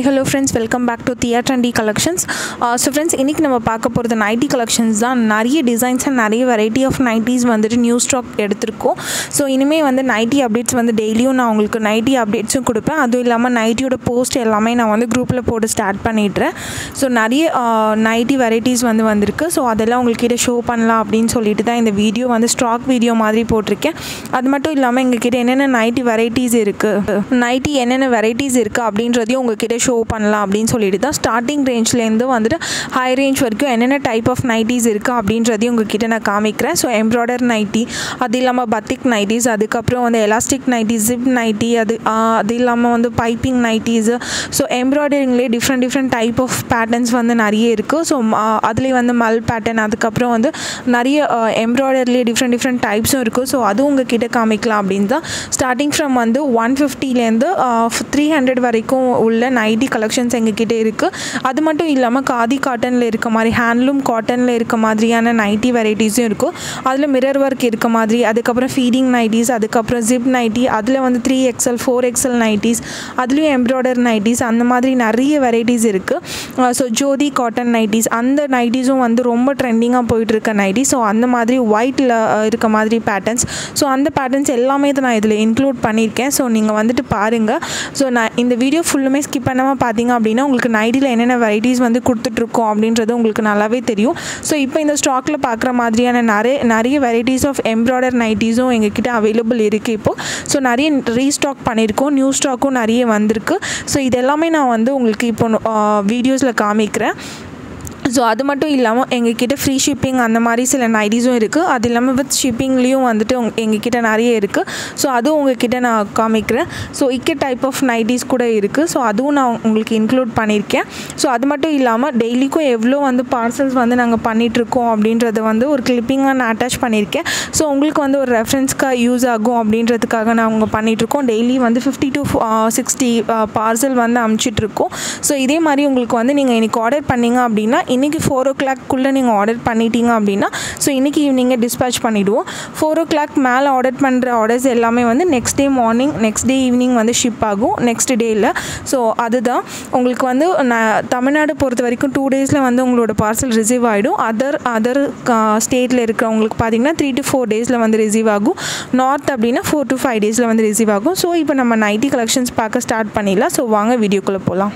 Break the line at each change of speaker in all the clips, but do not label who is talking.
hi hello friends welcome back to theatre and the collections so friends இன்றைக்கி நம்ம பார்க்க போகிறது நைட்டி கலெக்ஷன்ஸ் தான் நிறைய டிசைன்ஸ் அண்ட் நிறைய வெரைட்டி ஆஃப் நைட்டிஸ் வந்துட்டு நியூ ஸ்டாக் எடுத்திருக்கோம் ஸோ இனிமேல் வந்து நைட்டி அப்டேட்ஸ் வந்து டெய்லியும் நான் உங்களுக்கு நைட்டி அப்டேட்ஸும் கொடுப்பேன் அதுவும் இல்லாமல் நைட்டியோட போஸ்ட் எல்லாமே நான் வந்து குரூப்பில் போட்டு ஸ்டார்ட் பண்ணிடுறேன் ஸோ நிறைய நைட்டி வெரைட்டிஸ் வந்து வந்திருக்கு ஸோ அதெல்லாம் உங்கள்கிட்ட ஷோ பண்ணலாம் அப்படின்னு சொல்லிட்டு தான் இந்த வீடியோ வந்து ஸ்டாக் வீடியோ மாதிரி போட்டிருக்கேன் அது மட்டும் இல்லாமல் எங்ககிட்ட என்னென்ன நைட்டி வெரைட்டிஸ் இருக்குது நைட்டி என்னென்ன வெரைட்டிஸ் இருக்குது அப்படின்றதையும் உங்ககிட்ட ஷோ பண்ணலாம் அப்படின்னு சொல்லிட்டு தான் ஸ்டார்டிங் ரேஞ்ச்லேருந்து வந்துட்டு ஹை ரேஞ்ச் வரைக்கும் என்னென்ன டைப் ஆஃப் நைட்டிஸ் இருக்குது அப்படின்றதையும் உங்ககிட்ட நான் காமிக்கிறேன் ஸோ எம்ப்ராய்டர் நைட்டி அது இல்லாமல் பத்திக் நைட்டிஸ் அதுக்கப்புறம் வந்து எலாஸ்டிக் நைட்டி ஜிப் நைட்டி அது அது இல்லாமல் வந்து பைப்பிங் நைட்டிஸு ஸோ எம்ப்ராய்டரிங்லேயே different different type of patterns வந்து நிறைய இருக்குது ஸோ அதுலேயே வந்து மல் பேட்டர்ன் அதுக்கப்புறம் வந்து நிறைய எம்ப்ராய்டரிலேயே டிஃப்ரெண்ட் டிஃப்ரெண்ட் டைப்ஸும் இருக்குது ஸோ அதுவும் உங்ககிட்ட காமிக்கலாம் அப்படின்னு தான் ஸ்டார்டிங் ஃப்ரம் வந்து ஒன் ஃபிஃப்டிலேருந்து த்ரீ ஹண்ட்ரட் வரைக்கும் உள்ள நைட்டி கலெக்ஷன்ஸ் எங்ககிட்ட இருக்குது அது மட்டும் இல்லாமல் காதி காட்டனில் இருக்க மாதிரி ஹேண்ட்லூம் காட்டனில் இருக்க மாதிரியான நைட்டி வெரைட்டிஸும் இருக்கும் அதில் மிரர் ஒர்க் இருக்க மாதிரி அதுக்கப்புறம் ஃபீடிங் நைட்டிஸ் அதுக்கப்புறம் ஜிப் நைட்டி அதில் வந்து three XL four XL nighties அதுலேயும் எம்ப்ராய்டர் நைட்டிஸ் அந்த மாதிரி நிறைய வெரைட்டிஸ் இருக்குது ஸோ ஜோதி காட்டன் நைட்டிஸ் அந்த நைட்டிஸும் வந்து ரொம்ப ட்ரெண்டிங்காக போயிட்டுருக்க நைட்டி ஸோ அந்த மாதிரி ஒயிட்டில் இருக்க மாதிரி பேட்டர்ன்ஸ் ஸோ அந்த பேட்டர்ன்ஸ் எல்லாமே தான் நான் இதில் இன்க்ளூட் பண்ணியிருக்கேன் ஸோ நீங்கள் வந்துட்டு பாருங்கள் ஸோ நான் இந்த வீடியோ ஃபுல்லுமே ஸ்கிப் பண்ணாமல் பார்த்தீங்க அப்படின்னா உங்களுக்கு நைட்டியில் என்னென்ன வெரைட்டிஸ் வந்து கொடுத்துட்ருக்கோம் அப்படின்றது உங்களுக்கு நல்லாவே தெரியும் ஸோ இப்போ இந்த ஸ்டாக்கில் பார்க்குற மாதிரியான நிறைய நிறைய வெரைட்டிஸ் ஆஃப் எம்ப்ராய்டர் நைட்டிஸும் எங்ககிட்ட அவைலபிள் இருக்குது இப்போது ஸோ நிறைய ரீஸ்டாக் பண்ணியிருக்கோம் நியூ ஸ்டாக்கும் நிறைய வந்திருக்கு ஸோ இதெல்லாமே நான் வந்து உங்களுக்கு இப்போ வீடியோஸில் காமிக்கிறேன் ஸோ அது மட்டும் இல்லாமல் எங்ககிட்ட ஃப்ரீ ஷிப்பிங் அந்த மாதிரி சில நைட்டிஸும் இருக்குது அது இல்லாமல் வித் ஷிப்பிங்லேயும் வந்துட்டு உங் எங்ககிட்ட நிறைய இருக்குது ஸோ அதுவும் உங்ககிட்ட நான் காமிக்கிறேன் ஸோ இக்கே டைப் ஆஃப் நைட்டிஸ் கூட இருக்குது ஸோ அதுவும் நான் உங்களுக்கு இன்க்ளூட் பண்ணியிருக்கேன் ஸோ அது மட்டும் இல்லாமல் டெய்லிக்கும் எவ்வளோ வந்து பார்சல்ஸ் வந்து நாங்கள் பண்ணிகிட்ருக்கோம் அப்படின்றத வந்து ஒரு கிளிப்பிங்காக நான் அட்டாச் பண்ணியிருக்கேன் ஸோ உங்களுக்கு வந்து ஒரு ரெஃபரன்ஸ்க்காக யூஸ் ஆகும் அப்படின்றதுக்காக நான் அவங்க பண்ணிகிட்ருக்கோம் டெய்லி வந்து ஃபிஃப்டி டு சிக்ஸ்டி பார்சல் வந்து அமுச்சிட்ருக்கோம் ஸோ இதே மாதிரி உங்களுக்கு வந்து நீங்கள் இன்றைக்கி ஆர்டர் பண்ணிங்க அப்படின்னா இன்றைக்கி ஃபோர் ஓ கிளாக்குள்ளே நீங்கள் ஆர்டர் பண்ணிட்டீங்க அப்படின்னா ஸோ இன்றைக்கி ஈவினிங்கே டிஸ்பேச் பண்ணிவிடுவோம் ஃபோர் ஓ கிளாக் மேலே ஆர்டர் பண்ணுற ஆர்டர்ஸ் எல்லாமே வந்து next day morning next day evening வந்து ஷிப் ஆகும் நெக்ஸ்ட் டேயில் ஸோ அதுதான் உங்களுக்கு வந்து நான் தமிழ்நாடு பொறுத்த வரைக்கும் டூ டேஸில் வந்து உங்களோட பார்சல் ரிசீவ் ஆகிடும் அதர் அதர் ஸ்டேட்டில் இருக்கிறவங்களுக்கு பார்த்தீங்கன்னா த்ரீ டு ஃபோர் டேஸில் வந்து ரிசீவ் ஆகும் நார்த் அப்படின்னா ஃபோர் டு ஃபைவ் டேஸில் வந்து ரிசீவ் ஆகும் ஸோ இப்போ நம்ம நைட்டி கலெக்ஷன்ஸ் பார்க்க ஸ்டார்ட் பண்ணிடலாம் ஸோ வாங்க வீடியோக்குள்ளே போகலாம்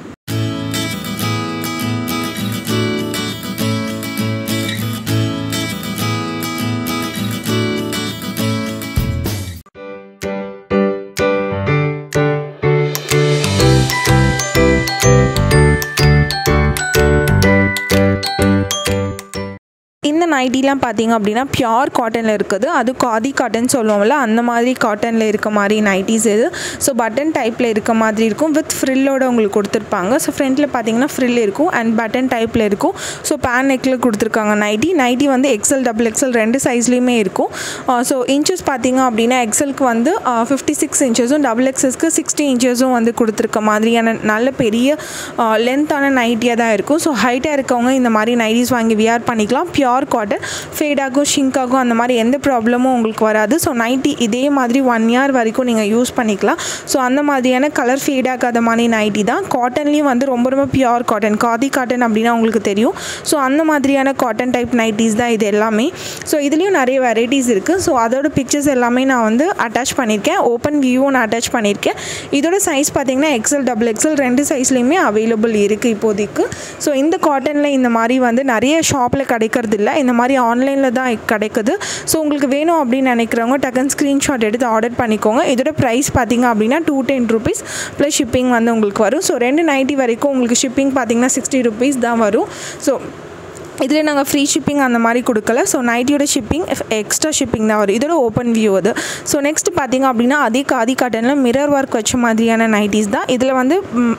இந்த நைட்டிலாம் பார்த்தீங்க அப்படின்னா பியோர் காட்டனில் இருக்குது அது காதி காட்டன் சொல்லுவோம்ல அந்த மாதிரி காட்டனில் இருக்க மாதிரி நைட்டிஸ் இது ஸோ பட்டன் டைப்பில் இருக்க மாதிரி இருக்கும் வித் ஃப்ரில்லோட உங்களுக்கு கொடுத்துருப்பாங்க ஸோ ஃப்ரண்ட்டில் பார்த்தீங்கன்னா ஃப்ரில் இருக்கும் அண்ட் பட்டன் டைப்பில் இருக்கும் ஸோ பேன் நெக்கில் கொடுத்துருக்காங்க நைட்டி நைட்டி வந்து எக்ஸல் டபுள் எக்ஸல் ரெண்டு சைஸ்லேயுமே இருக்கும் ஸோ இன்ச்சஸ் பார்த்தீங்க அப்படின்னா எக்ஸலுக்கு வந்து ஃபிஃப்டி சிக்ஸ் இன்ச்சஸும் டபுள் எக்ஸஸ்க்கு சிக்ஸ்டி இன்ச்சஸும் வந்து கொடுத்துருக்க மாதிரியான நல்ல பெரிய லென்த்தான நைட்டியாக தான் இருக்கும் ஸோ ஹைட்டாக இருக்கவங்க இந்த மாதிரி நைட்டிஸ் வாங்கி வியர் பண்ணிக்கலாம் பியோர் பியோர் காட்டன் ஃபேடாகும் ஷிங்காகும் அந்த மாதிரி எந்த ப்ராப்ளமும் உங்களுக்கு வராது ஸோ நைட்டி இதே மாதிரி ஒன் இயர் வரைக்கும் நீங்கள் யூஸ் பண்ணிக்கலாம் ஸோ அந்த மாதிரியான கலர் ஃபேடாகாத மாதிரி நைட்டி தான் காட்டன்லேயும் வந்து ரொம்ப ரொம்ப பியோர் காட்டன் காதி காட்டன் அப்படின்னா உங்களுக்கு தெரியும் ஸோ அந்த மாதிரியான காட்டன் டைப் நைட்டிஸ் தான் இது எல்லாமே ஸோ இதுலேயும் நிறைய வெரைட்டிஸ் இருக்குது ஸோ அதோட பிக்சர்ஸ் எல்லாமே நான் வந்து அட்டாச் பண்ணியிருக்கேன் ஓப்பன் வியூவும் நான் அட்டாச் பண்ணியிருக்கேன் இதோட சைஸ் பார்த்தீங்கன்னா எக்ஸல் டபுள் எக்ஸல் ரெண்டு சைஸ்லேயுமே அவைலபிள் இருக்குது இப்போதைக்கு ஸோ இந்த காட்டனில் இந்த மாதிரி வந்து நிறைய ஷாப்பில் கிடைக்கிறது இல்லை இந்த மாதிரி ஆன்லைனில் தான் கிடைக்குது ஸோ உங்களுக்கு வேணும் அப்படின்னு நினைக்கிறவங்க டக்குன்னு ஸ்க்ரீன்ஷாட் எடுத்து ஆர்டர் பண்ணிக்கோங்க இதோட ப்ரைஸ் பார்த்தீங்க அப்படின்னா two ten rupees plus shipping வந்து உங்களுக்கு வரும் ஸோ ரெண்டு நைன்ட்டி வரைக்கும் உங்களுக்கு ஷிப்பிங் பார்த்தீங்கன்னா சிக்ஸ்டி ருபீஸ் தான் வரும் ஸோ இதில் நாங்கள் ஃப்ரீ ஷிப்பிங் அந்த மாதிரி கொடுக்கல ஸோ நைட்டியோட ஷிப்பிங் எக்ஸ்ட்ரா ஷிப்பிங் தான் வரும் இதோட ஓப்பன் வியூ அது ஸோ நெக்ஸ்ட் பார்த்திங்க அப்படின்னா அதே காதி காட்டனில் மிரர் ஒர்க் வச்ச மாதிரியான நைட்டிஸ் தான் இதில் வந்து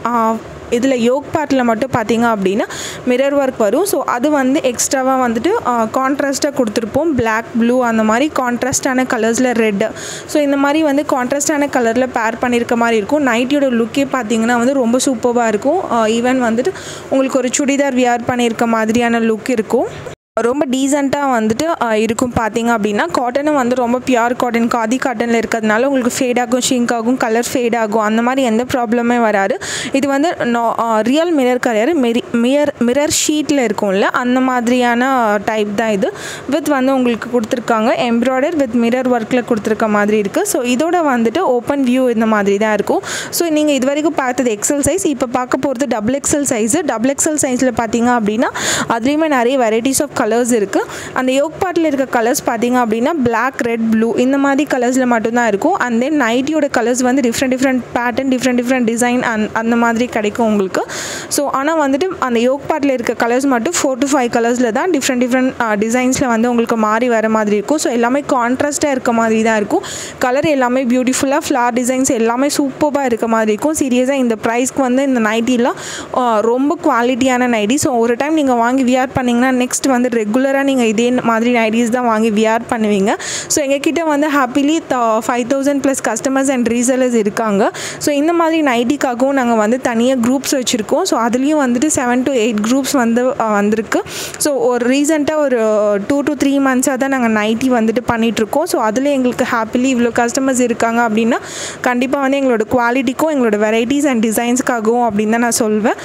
இதில் யோக் பார்ட்டில் மட்டும் பார்த்தீங்க அப்படின்னா மிரர் ஒர்க் வரும் ஸோ அது வந்து எக்ஸ்ட்ராவாக வந்துட்டு கான்ட்ராஸ்ட்டாக கொடுத்துருப்போம் பிளாக் ப்ளூ அந்த மாதிரி கான்ட்ராஸ்டான கலர்ஸில் ரெட்டு ஸோ இந்த மாதிரி வந்து கான்ட்ராஸ்டான கலரில் பேர் பண்ணியிருக்க மாதிரி இருக்கும் நைட்டியோட லுக்கே பார்த்தீங்கன்னா வந்து ரொம்ப சூப்பராக இருக்கும் ஈவன் வந்துட்டு உங்களுக்கு ஒரு சுடிதார் வியர் பண்ணியிருக்க மாதிரியான லுக் இருக்கும் ரொம்ப டீசெண்டாக வந்துட்டு அஹ், இருக்கும் பார்த்தீங்க அப்படின்னா காட்டனும் வந்து ரொம்ப பியூர் காட்டன் காதி காட்டனில் இருக்கிறதுனால உங்களுக்கு ஃபேட் ஆகும் ஷிங்க் ஆகும் கலர் ஃபேட் ஆகும் அந்த மாதிரி எந்த ப்ராப்ளமே வராது இது வந்து ரியல் மிரர் கிடையாது மெரி மிரர் மிரர் ஷீட்டில் இருக்கும்ல அந்த மாதிரியான டைப் தான் இது வித் வந்து உங்களுக்கு கொடுத்துருக்காங்க எம்ப்ராய்டர் வித் மிரர் ஒர்க்கில் கொடுத்துருக்க மாதிரி இருக்குது ஸோ இதோட வந்துட்டு ஓப்பன் வியூ இந்த மாதிரி தான் இருக்கும் ஸோ நீங்கள் இது வரைக்கும் பார்த்தது எக்ஸல் சைஸ் இப்போ பார்க்க போகிறது double XL size double XL சைஸில் பார்த்தீங்க அப்படின்னா அதுலேயுமே நிறைய வெரைட்டிஸ் ஆஃப் கலர்ஸ் இருக்குது அந்த யோக் பார்ட்டில் இருக்க கலர்ஸ் பார்த்தீங்க அப்படின்னா Black ரெட் ப்ளூ இந்த மாதிரி கலர்ஸில் மட்டும்தான் இருக்கும் அண்ட் தென் நைட்டியோட கலர்ஸ் வந்து different different pattern different different design அந் அந்த மாதிரி கிடைக்கும் உங்களுக்கு ஸோ ஆனால் வந்துட்டு அந்த யோக் பார்ட்டில் இருக்க கலர்ஸ் மட்டும் ஃபோர் டு ஃபைவ் கலர்ஸில் தான் டிஃப்ரெண்ட் டிஃப்ரெண்ட் டிசைன்ஸில் வந்து உங்களுக்கு மாறி வர மாதிரி இருக்கும் ஸோ எல்லாமே கான்ட்ராஸ்ட்டாக இருக்க மாதிரி தான் இருக்கும் கலர் எல்லாமே பியூட்டிஃபுல்லாக ஃப்ளார் டிசைன்ஸ் எல்லாமே சூப்பராக இருக்க மாதிரி இருக்கும் சீரியஸாக இந்த ப்ரைஸ்க்கு வந்து இந்த நைட்டிலாம் ரொம்ப குவாலிட்டியான நைட்டி ஸோ ஒரு டைம் நீங்கள் வாங்கி வியர் பண்ணிங்கன்னா நெக்ஸ்ட் வந்து ரெகுலராக நீங்கள் இதே மாதிரி நைட்டிஸ் தான் வாங்கி வியர் பண்ணுவீங்க ஸோ எங்ககிட்ட வந்து happily five thousand plus customers and resellers இருக்காங்க ஸோ இந்த மாதிரி நைட்டிக்காகவும் நாங்கள் வந்து தனியாக குரூப்ஸ் வச்சுருக்கோம் ஸோ அதுலேயும் வந்துட்டு செவன் டு எயிட் குரூப்ஸ் வந்து அஹ், வந்திருக்கு ஸோ ஒரு ரீசெண்டாக ஒரு டூ டு த்ரீ மந்த்ஸாக தான் நாங்கள் நைட்டி வந்துட்டு பண்ணிகிட்ருக்கோம் ஸோ அதில் எங்களுக்கு ஹாப்பிலி இவ்வளோ கஸ்டமர்ஸ் இருக்காங்க அப்படின்னா கண்டிப்பாக வந்து எங்களோட குவாலிட்டிக்கும் எங்களோட வெரைட்டிஸ் அண்ட் டிசைன்ஸ்க்காகவும் அப்படின்னு தான் நான் சொல்வேன்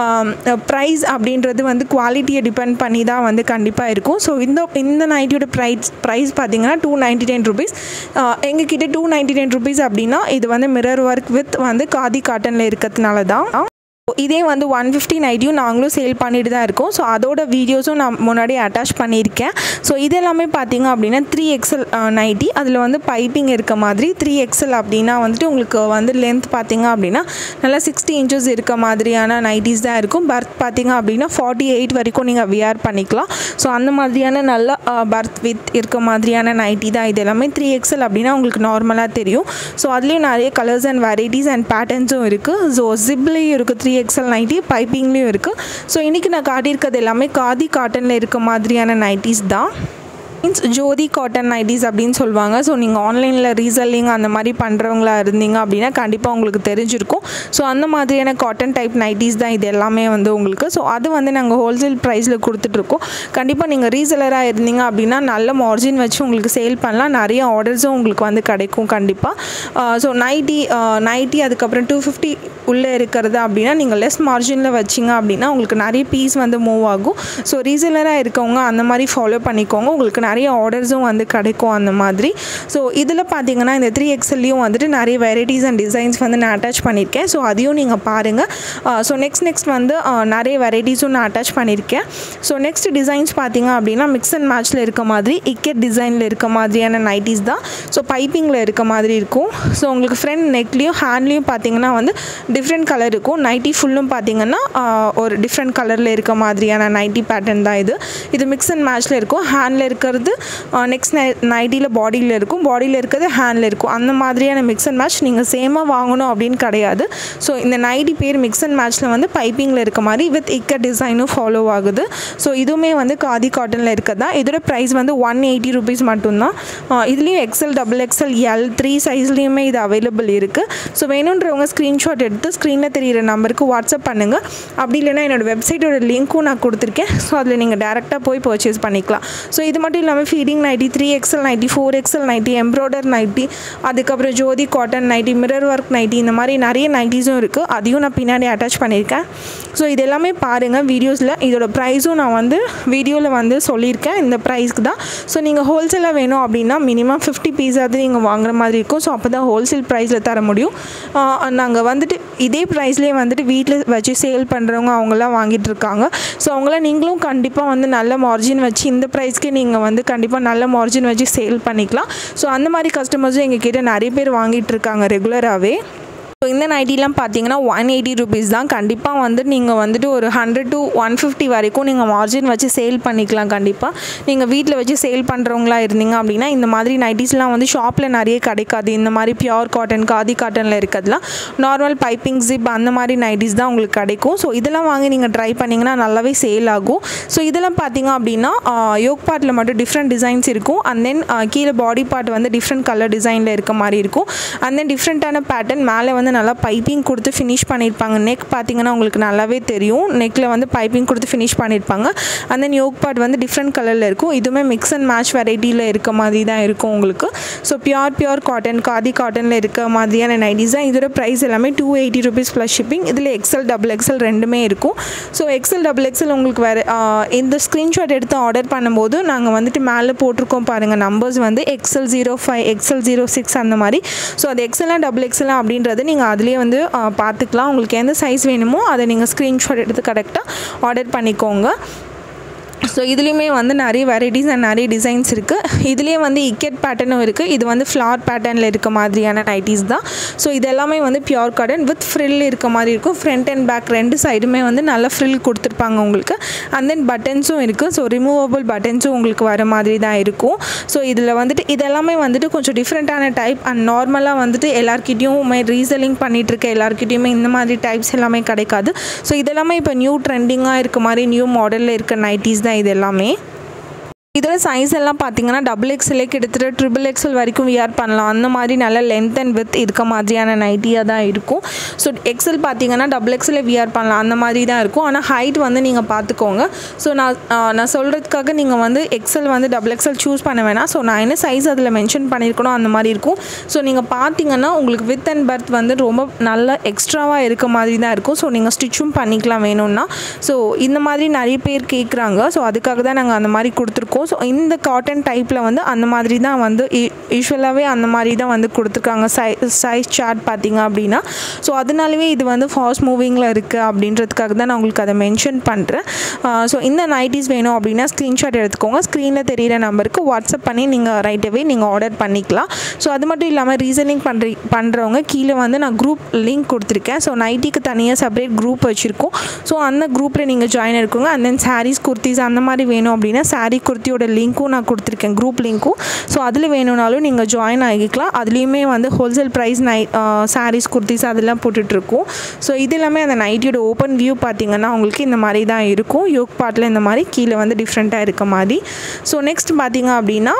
ப்ரைஸ் அப்படின்றது வந்து குவாலிட்டியை டிபெண்ட் பண்ணி தான் வந்து கண்டிப்பாக இருக்கும் ஸோ இந்த இந்த நைட்டியோட ப்ரைஸ் ப்ரைஸ் பார்த்தீங்கன்னா டூ நைன்ட்டி நைன் ருபீஸ் எங்ககிட்ட டூ நைன்ட்டி நைன் ருபீஸ் அப்படின்னா இது வந்து மிரர் ஒர்க் வித் வந்து காதி காட்டனில் இருக்கிறதுனால தான் இதே வந்து ஒன் ஃபிஃப்டி நைட்டியும் நாங்களும் சேல் பண்ணிட்டு தான் இருக்கோம் ஸோ அதோட வீடியோஸும் நான் முன்னாடி அட்டாச் பண்ணியிருக்கேன் ஸோ இது எல்லாமே பார்த்தீங்க அப்படின்னா த்ரீ எக்ஸல் நைட்டி அதில் வந்து பைப்பிங் இருக்க மாதிரி த்ரீ எக்ஸல் அப்படின்னா வந்துட்டு உங்களுக்கு வந்து லென்த் பார்த்தீங்க அப்படின்னா நல்லா சிக்ஸ்டி இன்ச்சஸ் இருக்க மாதிரியான நைட்டிஸ் தான் இருக்கும் பர்த் பார்த்தீங்க அப்படின்னா ஃபார்ட்டி எயிட் வரைக்கும் நீங்கள் வியர் பண்ணிக்கலாம் ஸோ அந்த மாதிரியான நல்ல பர்த் வித் இருக்க மாதிரியான நைட்டி தான் இது எல்லாமே த்ரீ எக்ஸல் அப்படின்னா உங்களுக்கு நார்மலாக தெரியும் ஸோ அதுலேயும் நிறைய கலர்ஸ் அண்ட் வெரைட்டிஸ் அண்ட் பேட்டர்ன்ஸும் இருக்குது ஸோ ஜிப்லேயும் இருக்குது த்ரீ எக்ஸல் நைட்டி பைப்பிங்லேயும் இருக்குது ஸோ இன்றைக்கி நான் காட்டியிருக்கிறது எல்லாமே காதி காட்டனில் இருக்க மாதிரியான நைட்டிஸ் தான் மீன்ஸ் ஜோதி காட்டன் நைட்டிஸ் அப்படின்னு சொல்லுவாங்க ஸோ நீங்கள் ஆன்லைனில் ரீசெல்லிங் அந்த மாதிரி பண்ணுறவங்களா இருந்தீங்க அப்படின்னா கண்டிப்பாக உங்களுக்கு தெரிஞ்சிருக்கும் ஸோ அந்த மாதிரியான காட்டன் டைப் நைட்டிஸ் தான் இது எல்லாமே வந்து உங்களுக்கு ஸோ அது வந்து நாங்கள் ஹோல்சேல் ப்ரைஸில் கொடுத்துட்ருக்கோம் கண்டிப்பாக நீங்கள் ரீசெலராக இருந்தீங்க அப்படின்னா நல்ல மார்ஜின் வச்சு உங்களுக்கு சேல் பண்ணலாம் நிறைய ஆர்டர்ஸும் உங்களுக்கு வந்து கிடைக்கும் கண்டிப்பாக ஸோ நைட்டி நைட்டி அதுக்கப்புறம் டூ ஃபிஃப்டி உள்ளே இருக்கிறது அப்படின்னா நீங்கள் லெஸ் மார்ஜினில் வச்சிங்க அப்படின்னா உங்களுக்கு நிறைய பீஸ் வந்து மூவ் ஆகும் ஸோ ரீசெலராக இருக்கவங்க அந்த மாதிரி ஃபாலோ பண்ணிக்கோங்க உங்களுக்கு நிறைய ஆர்டர்ஸும் வந்து கிடைக்கும் அந்த மாதிரி ஸோ இதில் பார்த்தீங்கன்னா இந்த த்ரீ எக்ஸ்எல்லையும் வந்துட்டு நிறைய வெரைட்டிஸ் அண்ட் டிசைன்ஸ் வந்து நான் அட்டாச் பண்ணியிருக்கேன் ஸோ அதையும் நீங்கள் பாருங்கள் ஸோ நெக்ஸ்ட் நெக்ஸ்ட் வந்து அஹ், நிறைய வெரைட்டிஸும் நான் அட்டாச் பண்ணியிருக்கேன் ஸோ நெக்ஸ்ட் டிசைன்ஸ் பார்த்தீங்க அப்படின்னா மிக்ஸ் அண்ட் மேட்ச்சில் இருக்க மாதிரி இக்கெட் டிசைனில் இருக்க மாதிரியான நைட்டிஸ் தான் ஸோ பைப்பிங்கில் இருக்க மாதிரி இருக்கும் ஸோ உங்களுக்கு ஃப்ரண்ட் நெக்லேயும் ஹேண்ட்லேயும் பார்த்தீங்கன்னா வந்து டிஃப்ரெண்ட் கலர் இருக்கும் நைட்டி ஃபுல்லும் பார்த்தீங்கன்னா ஆஹ், ஒரு டிஃப்ரெண்ட் கலரில் இருக்க மாதிரியான நைட்டி பேட்டர்ன் தான் இது இது மிக்ஸ் அண்ட் மேட்ச்சில் இருக்கும் ஹேண்டில் இருக்கிறது நெக்ஸ்ட் நை நைட்டியில் பாடியில் இருக்கும் பாடியில் இருக்கிறது ஹேண்டில் இருக்கும் அந்த மாதிரியான மிக்ஸ் அண்ட் மேட்ச் நீங்கள் சேமாக வாங்கணும் அப்படின்னு கிடையாது ஸோ இந்த நைட்டி பேர் மிக்ஸ் அண்ட் மேட்ச்சில் வந்து பைப்பிங்கில் இருக்க மாதிரி வித் இக்க டிசைனும் ஃபாலோ ஆகுது ஸோ இதுவுமே வந்து காதி காட்டனில் இருக்கிறதா இதோட ப்ரைஸ் வந்து ஒன் எயிட்டி ருபீஸ் மட்டும்தான் ஆஹ் இதுலேயும் XL double XL L three சைஸ்லேயுமே இது அவைலபிள் இருக்குது ஸோ வேணுன்றவங்க ஸ்க்ரீன்ஷாட் எடுத்து ஸ்க்ரீனில் தெரியிற நம்பருக்கு வாட்ஸ்அப் பண்ணுங்கள் அப்படி இல்லைன்னா என்னோடய வெப்சைட்டோட லிங்க்கும் நான் கொடுத்துருக்கேன் ஸோ அதில் நீங்கள் டேரெக்டாக போய் பர்ச்சேஸ் பண்ணிக்கலாம் ஸோ இது மட்டும் இல்லாமல் feeding nightie three XL nightie four XL nightie embroider nightie அதுக்கப்புறம் Jyothi cotton nightie mirror work nightie இந்த மாதிரி நிறைய நைட்டிஸும் இருக்குது அதையும் நான் பின்னாடி அட்டாச் பண்ணியிருக்கேன் ஸோ இது எல்லாமே பாருங்கள் வீடியோஸில் இதோட ப்ரைஸும் நான் வந்து வீடியோவில் வந்து சொல்லியிருக்கேன் இந்த ப்ரைஸ்க்கு தான் ஸோ நீங்கள் ஹோல்சேலாக வேணும் அப்படின்னா மினிமம் ஃபிஃப்டி பீஸாவது நீங்கள் வாங்குற மாதிரி இருக்கும் ஸோ அப்போ தான் ஹோல்சேல் ப்ரைஸில் தர முடியும் நாங்கள் வந்துட்டு இதே ப்ரைஸ்லேயே வந்துட்டு வீட்டில் வச்சு சேல் பண்ணுறவங்க அவங்களாம் வாங்கிட்டு இருக்காங்க ஸோ அவங்களாம் நீங்களும் கண்டிப்பாக வந்து நல்ல மார்ஜின் வச்சு இந்த ப்ரைஸ்க்கே நீங்கள் வந்து கண்டிப்பாக நல்ல மார்ஜின் வச்சு சேல் பண்ணிக்கலாம் ஸோ அந்த மாதிரி கஸ்டமர்ஸும் எங்கள் கிட்ட நிறைய பேர் வாங்கிட்டு இருக்காங்க ரெகுலராகவே ஸோ இந்த நைட்டிலாம் பார்த்தீங்கன்னா ஒன் எயிட்டி ருபீஸ் தான் கண்டிப்பாக வந்து நீங்கள் வந்துட்டு ஒரு ஹண்ட்ரட் டு ஒன் ஃபிஃப்டி வரைக்கும் நீங்கள் மார்ஜின் வச்சு சேல் பண்ணிக்கலாம் கண்டிப்பாக நீங்கள் வீட்டில் வச்சு சேல் பண்ணுறவங்களா இருந்தீங்க அப்படின்னா இந்த மாதிரி நைட்டிஸ்லாம் வந்து ஷாப்பில் நிறைய கிடைக்காது இந்த மாதிரி பியோர் காட்டன் காதி காட்டனில் இருக்கிறதுலாம் நார்மல் பைப்பிங் ஜிப் அந்த மாதிரி நைட்டிஸ் தான் உங்களுக்கு கிடைக்கும் ஸோ இதெல்லாம் வாங்கி நீங்கள் ட்ரை பண்ணிங்கன்னா நல்லாவே சேல் ஆகும் ஸோ இதெல்லாம் பார்த்தீங்க அப்படின்னா யோக் பார்ட்டில் மட்டும் டிஃப்ரெண்ட் டிசைன்ஸ் இருக்கும் அண்ட் தென் கீழே பாடி பார்ட் வந்து டிஃப்ரெண்ட் கலர் டிசைனில் இருக்க மாதிரி இருக்கும் அண்ட் தென் டிஃப்ரெண்ட்டான பேட்டர்ன் மேலே வந்து நல்லா பைப்பிங் கொடுத்து ஃபினிஷ் பண்ணியிருப்பாங்க நெக் பார்த்தீங்கன்னா உங்களுக்கு நல்லாவே தெரியும் நெக்கில் வந்து பைப்பிங் கொடுத்து ஃபினிஷ் பண்ணியிருப்பாங்க அண்ட் தென் யோக் பார்ட் வந்து டிஃப்ரெண்ட் கலரில் இருக்கும் இதுவுமே மிக்ஸ் அண்ட் மேட்ச் வெரைட்டியில் இருக்க மாதிரி தான் இருக்கும் உங்களுக்கு so pure pure cotton khadi காட்டனில் இருக்க மாதிரியான நைட்டிஸ் தான் இதோட ப்ரைஸ் எல்லாமே two eighty rupees plus shipping இதில் எக்ஸல் டபுள் எக்ஸல் ரெண்டுமே இருக்கும் ஸோ எக்ஸல் டபுள் எக்ஸல் உங்களுக்கு வேறு இந்த ஸ்க்ரீன்ஷாட் எடுத்து ஆர்டர் பண்ணும்போது நாங்கள் வந்துட்டு மேலே போட்டிருக்கோம் பாருங்கள் நம்பர்ஸ் வந்து XL zero five XL zero six அந்த மாதிரி ஸோ அது எக்ஸலாம் டபுள் எக்ஸலாம் அப்படின்றது நீங்கள் அதிலே வந்து ஆ, பார்த்துக்கலாம் உங்களுக்கு எந்த சைஸ் வேணுமோ அதை நீங்கள் ஸ்க்ரீன்ஷாட் எடுத்து கரெக்டாக ஆர்டர் பண்ணிக்கோங்க ஸோ இதுலேயுமே வந்து நிறைய வெரைட்டிஸ் அண்ட் நிறைய டிசைன்ஸ் இருக்குது இதுலேயே வந்து இக்கெட் பேட்டர்னும் இருக்குது இது வந்து ஃப்ளார் பேட்டர்னில் இருக்க மாதிரியான நைட்டிஸ் தான் ஸோ இது எல்லாமே வந்து பியூர் காட்டன் வித் ஃப்ரில் இருக்க மாதிரி இருக்கும் ஃப்ரண்ட் அண்ட் பேக் ரெண்டு சைடுமே வந்து நல்ல ஃப்ரில் கொடுத்துருப்பாங்க உங்களுக்கு அண்ட் தென் பட்டன்ஸும் இருக்குது ஸோ ரிமூவபிள் பட்டன்ஸும் உங்களுக்கு வர மாதிரி தான் இருக்கும் ஸோ இதில் வந்துட்டு இதெல்லாமே வந்துட்டு கொஞ்சம் டிஃப்ரெண்ட்டான டைப் அண்ட் நார்மலாக வந்துட்டு எல்லாருக்கிட்டையுமே ரீசெல்லிங் பண்ணிகிட்டு இருக்க எல்லாருக்கிட்டையுமே இந்த மாதிரி டைப்ஸ் எல்லாமே கிடைக்காது ஸோ இதெல்லாமே இப்போ நியூ ட்ரெண்டிங்காக இருக்க மாதிரி நியூ மாடலில் இருக்க நைட்டிஸ் தான் இது எல்லாமே இதில் சைஸ் எல்லாம் பார்த்தீங்கன்னா டபுள் எக்ஸ்எல்லே கிட்டத்தட்ட ட்ரிபிள் எக்ஸ்எல் வரைக்கும் வியர் பண்ணலாம் அந்த மாதிரி நல்ல லென்த் அண்ட் வித் இருக்க மாதிரியான நைட்டியாக தான் இருக்கும் ஸோ எக்ஸ்எல் பார்த்தீங்கன்னா டபுள் எக்ஸ்எல்லே வியர் பண்ணலாம் அந்த மாதிரி தான் இருக்கும் ஆனால் ஹைட் வந்து நீங்கள் பார்த்துக்கோங்க ஸோ நான் ஆ, நான் சொல்கிறதுக்காக நீங்கள் வந்து எக்ஸ்எல் வந்து டபுள் எக்ஸ்எல் சூஸ் பண்ண வேணாம் ஸோ நான் என்ன சைஸ் அதில் மென்ஷன் பண்ணியிருக்கணும் அந்த மாதிரி இருக்கும் ஸோ நீங்கள் பார்த்தீங்கன்னா உங்களுக்கு வித் அண்ட் பர்த் வந்து ரொம்ப நல்ல எக்ஸ்ட்ராவாக இருக்க மாதிரி தான் இருக்கும் ஸோ நீங்கள் ஸ்டிச்சும் பண்ணிக்கலாம் வேணும்னா ஸோ இந்த மாதிரி நிறைய பேர் கேட்குறாங்க ஸோ அதுக்காக தான் நாங்கள் அந்த மாதிரி கொடுத்துருக்கோம் ஸோ இந்த காட்டன் டைப்பில் வந்து அந்த மாதிரி தான் வந்து யூஸ்வலாகவே அந்த மாதிரி தான் வந்து கொடுத்துருக்காங்க சை சைஸ் சார்ட் பார்த்தீங்க அப்படின்னா ஸோ அதனாலவே இது வந்து ஃபாஸ்ட் மூவிங்கில் இருக்குது அப்படின்றதுக்காக தான் நான் உங்களுக்கு அதை மென்ஷன் பண்ணுறேன் ஸோ இந்த நைட்டிஸ் வேணும் அப்படின்னா ஸ்க்ரீன்ஷாட் எடுத்துக்கோங்க ஸ்க்ரீனில் தெரியிற நம்பருக்கு வாட்ஸ்அப் பண்ணி நீங்கள் ரைட்டவே நீங்கள் ஆர்டர் பண்ணிக்கலாம் ஸோ அது மட்டும் இல்லாமல் ரீசனிங் பண்ணுற பண்ணுறவங்க கீழே வந்து நான் குரூப் லிங்க் கொடுத்துருக்கேன் ஸோ நைட்டிக்கு தனியாக செப்பரேட் குரூப் வச்சுருக்கோம் ஸோ அந்த குரூப்பில் நீங்கள் ஜாயின் இருக்குங்க அண்ட் தென் சாரீஸ் குர்த்திஸ் அந்த மாதிரி வேணும் அப்படின்னா சாரீ குர்த்தியோட லிங்க்கும் நான் கொடுத்துருக்கேன் குரூப் லிங்க்கும் ஸோ அதில் வேணும்னாலும் நீங்கள் ஜாயின் ஆகிக்கலாம் அதுலேயுமே வந்து ஹோல்சேல் ப்ரைஸ் நை சாரீஸ் குர்த்திஸ் அதெல்லாம் போட்டுட்ருக்கோம் ஸோ இது எல்லாமே அந்த நைட்டியோட ஓப்பன் வியூ பார்த்தீங்கன்னா உங்களுக்கு இந்த மாதிரி தான் இருக்கும் யோக் பார்ட்டில் இந்த மாதிரி கீழே வந்து டிஃப்ரெண்ட்டாக இருக்க மாதிரி ஸோ நெக்ஸ்ட் பார்த்தீங்க அப்படின்னா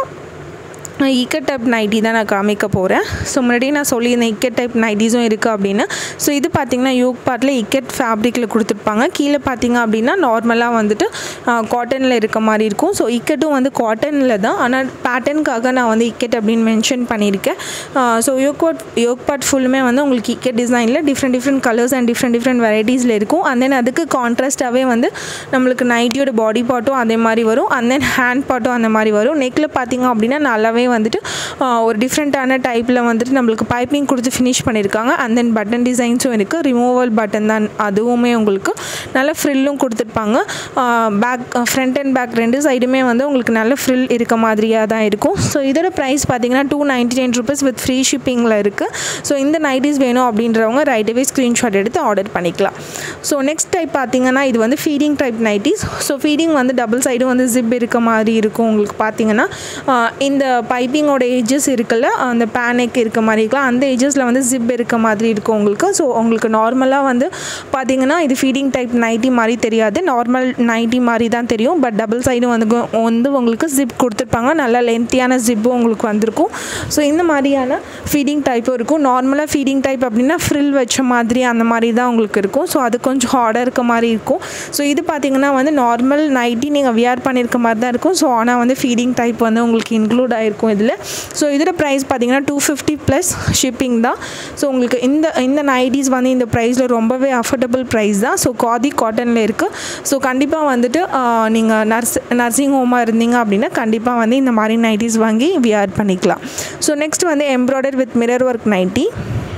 இக்கட் டைப் நைட்டி தான் நான் காமிக்க போகிறேன் ஸோ முன்னாடி நான் சொல்லியிருந்தேன் இக்கட் டைப் நைட்டிஸும் இருக்குது அப்படின்னு ஸோ இது பார்த்திங்கன்னா யோக் பார்ட்டில் இக்கட் ஃபேப்ரிக்கில் கொடுத்துருப்பாங்க கீழே பார்த்தீங்க அப்படின்னா நார்மலாக வந்துட்டு காட்டனில் இருக்க மாதிரி இருக்கும் ஸோ இக்கட்டும் வந்து காட்டனில் தான் ஆனால் பேட்டர்னுக்காக நான் வந்து இக்கட் அப்படின்னு மென்ஷன் பண்ணியிருக்கேன் so yoke part yoke part ஃபுல்லுமே வந்து உங்களுக்கு இக்கட் டிசைனில் different different colours and different different வெரைட்டிஸில் இருக்கும் அண்ட் தென் அதுக்கு கான்ட்ராஸ்ட்டாகவே வந்து நம்மளுக்கு நைட்டியோட பாடி பார்ட்டும் அதே மாதிரி வரும் அண்ட் தென் ஹேண்ட் பார்ட்டும் அந்த மாதிரி வரும் நெக்கில் பார்த்தீங்க அப்படின்னா நல்லாவே வந்துட்டு ஆஹ், ஒரு டிஃப்ரெண்ட்டான டைப்பில் வந்துட்டு நம்மளுக்கு பைப்பிங் கொடுத்து ஃபினிஷ் பண்ணியிருக்காங்க அண்ட் தென் பட்டன் டிசைன்ஸும் இருக்குது ரிமூவல் பட்டன் தான் அதுவுமே உங்களுக்கு நல்ல ஃப்ரில்லும் கொடுத்துருப்பாங்க பேக் ஃப்ரண்ட் அண்ட் பேக் ரெண்டு சைடுமே வந்து உங்களுக்கு நல்ல ஃப்ரில் இருக்க மாதிரியாக தான் இருக்கும் ஸோ இதோட ப்ரைஸ் பார்த்தீங்கன்னா two ninety nine rupees with free ஷிப்பிங்கில் இருக்குது ஸோ இந்த நைட்டிஸ் வேணும் அப்படின்றவங்க ரைட்டவே ஸ்க்ரீன்ஷாட் எடுத்து ஆர்டர் பண்ணிக்கலாம் ஸோ நெக்ஸ்ட் டைப் பார்த்தீங்கன்னா இது வந்து feeding type nighties so feeding வந்து டபுள் சைடும் வந்து ஜிப் இருக்க மாதிரி இருக்கும் உங்களுக்கு பார்த்தீங்கன்னா ஆஹ், இந்த பைப்பிங்கோட ஏஜஸ் இருக்குல்ல அந்த பேனெக் இருக்க மாதிரி இருக்கலாம் அந்த ஏஜஸில் வந்து ஜிப் இருக்க மாதிரி இருக்கும் உங்களுக்கு ஸோ உங்களுக்கு நார்மலாக வந்து பார்த்தீங்கன்னா இது ஃபீடிங் டைப் நைட்டி மாதிரி தெரியாது நார்மல் நைட்டி மாதிரி தான் தெரியும் பட் டபுள் சைடும் வந்து கு- வந்து உங்களுக்கு ஜிப் கொடுத்துருப்பாங்க நல்லா லென்த்தியான ஜிப்பும் உங்களுக்கு வந்திருக்கும் ஸோ இந்த மாதிரியான ஃபீடிங் டைப்பும் இருக்கும் நார்மலாக ஃபீடிங் டைப் அப்படின்னா ஃப்ரில் வச்ச மாதிரி அந்த மாதிரி தான் உங்களுக்கு இருக்கும் ஸோ அது கொஞ்சம் ஹார்டாக இருக்க மாதிரி இருக்கும் ஸோ இது பார்த்தீங்கன்னா வந்து நார்மல் நைட்டி நீங்கள் வியர் பண்ணியிருக்க மாதிரி தான் இருக்கும் ஸோ ஆனால் வந்து ஃபீடிங் டைப் வந்து உங்களுக்கு இன்க்ளூட் ஆகிருக்கும் இதில் ஸோ இதோட ப்ரைஸ் பார்த்தீங்கன்னா டூ ஃபிஃப்டி ப்ளஸ் ஷிப்பிங் தான் ஸோ உங்களுக்கு இந்த இந்த நைட்டிஸ் வந்து இந்த ப்ரைஸில் ரொம்பவே அஃபோர்டபுள் ப்ரைஸ் தான் ஸோ காதி காட்டனில் இருக்குது ஸோ கண்டிப்பாக வந்துட்டு நீங்கள் நர்ஸ் நர்சிங் ஹோமாக இருந்தீங்க அப்படின்னா கண்டிப்பாக வந்து இந்த மாதிரி நைட்டிஸ் வாங்கி வியர் பண்ணிக்கலாம் ஸோ நெக்ஸ்ட் வந்து embroider with mirror work nightie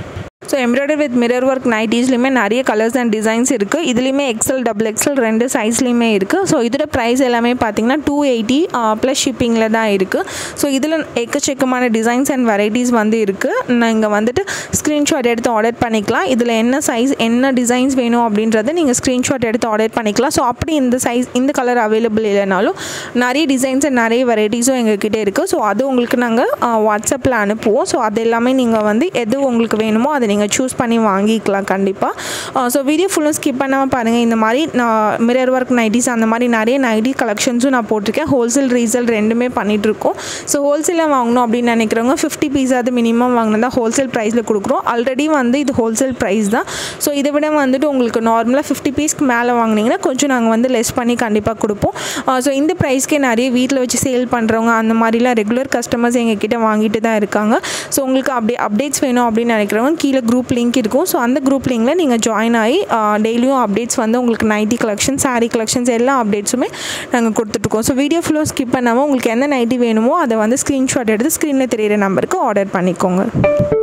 so embroider with mirror work நைட்டிஸ்லையுமே நிறைய கலர்ஸ் அண்ட் டிசைன்ஸ் இருக்குது இதுலேயுமே எக்ஸல் டபுள் எக்ஸல் ரெண்டு சைஸ்லேயுமே இருக்குது ஸோ இதோட ப்ரைஸ் எல்லாமே பார்த்தீங்கன்னா டூ எயிட்டி ப்ளஸ் ஷிப்பிங்கில் தான் இருக்குது ஸோ இதில் எக்கச்சக்கமான டிசைன்ஸ் அண்ட் வெரைட்டிஸ் வந்து இருக்குது நீங்கள் வந்துட்டு ஸ்க்ரீன்ஷாட் எடுத்து ஆர்டர் பண்ணிக்கலாம் இதில் என்ன சைஸ் என்ன டிசைன்ஸ் வேணும் அப்படின்றத நீங்கள் ஸ்க்ரீன்ஷாட் எடுத்து ஆர்டர் பண்ணிக்கலாம் ஸோ அப்படி இந்த சைஸ் இந்த கலர் அவைலபிள் இல்லைனாலும் நிறைய டிசைன்ஸ் அண்ட் நிறைய வெரைட்டிஸும் எங்ககிட்ட இருக்குது ஸோ அது உங்களுக்கு நாங்கள் வாட்ஸ்அப்பில் அனுப்புவோம் ஸோ அது எல்லாமே நீங்கள் வந்து எது உங்களுக்கு வேணுமோ அதை நீங்கள் நீங்கள் சூஸ் பண்ணி வாங்கிக்கலாம் கண்டிப்பாக ஸோ வீடியோ ஃபுல்லும் ஸ்கிப் பண்ணாமல் பாருங்கள் இந்த மாதிரி நான் மிரர் ஒர்க் நைட்டிஸ் அந்த மாதிரி நிறைய நைட்டி கலெக்ஷன்ஸும் நான் போட்டிருக்கேன் ஹோல்சேல் ரீசேல் ரெண்டுமே பண்ணிகிட்ருக்கோம் ஸோ ஹோல்சேலாக வாங்கணும் அப்படின்னு நினைக்கிறவங்க ஃபிஃப்டி பீஸ் அது மினிமம் வாங்கினா ஹோல்சேல் ப்ரைஸில் கொடுக்குறோம் ஆல்ரெடி வந்து இது ஹோல்சேல் ப்ரைஸ் தான் ஸோ இதை விட வந்துட்டு உங்களுக்கு நார்மலாக ஃபிஃப்டி பீஸ்க்கு மேலே வாங்கினீங்கன்னா கொஞ்சம் நாங்கள் வந்து லெஸ் பண்ணி கண்டிப்பாக கொடுப்போம் ஸோ இந்த ப்ரைஸ்க்கே நிறைய வீட்டில் வச்சு சேல் பண்ணுறவங்க அந்த மாதிரிலாம் ரெகுலர் கஸ்டமர்ஸ் எங்ககிட்ட வாங்கிட்டு தான் இருக்காங்க ஸோ உங்களுக்கு அப்படி அப்டேட்ஸ் வேணும் அப்படின்னு நினைக்கிறவங்க கீழே குரூப் லிங்க் இருக்கும் ஸோ அந்த குரூப் லிங்கில் நீங்கள் ஜாயின் ஆகி டெய்லியும் அப்டேட்ஸ் வந்து உங்களுக்கு நைட்டி கலெக்ஷன் சாரீ கலெக்ஷன்ஸ் எல்லா அப்டேட்ஸுமே நாங்கள் கொடுத்துட்ருக்கோம் ஸோ வீடியோ ஃபுல்லாக ஸ்கிப் பண்ணாமல் உங்களுக்கு எந்த நைட்டி வேணுமோ அதை வந்து ஸ்க்ரீன்ஷாட் எடுத்து ஸ்க்ரீனில் தெரியிற நம்பருக்கு ஆர்டர் பண்ணிக்கோங்க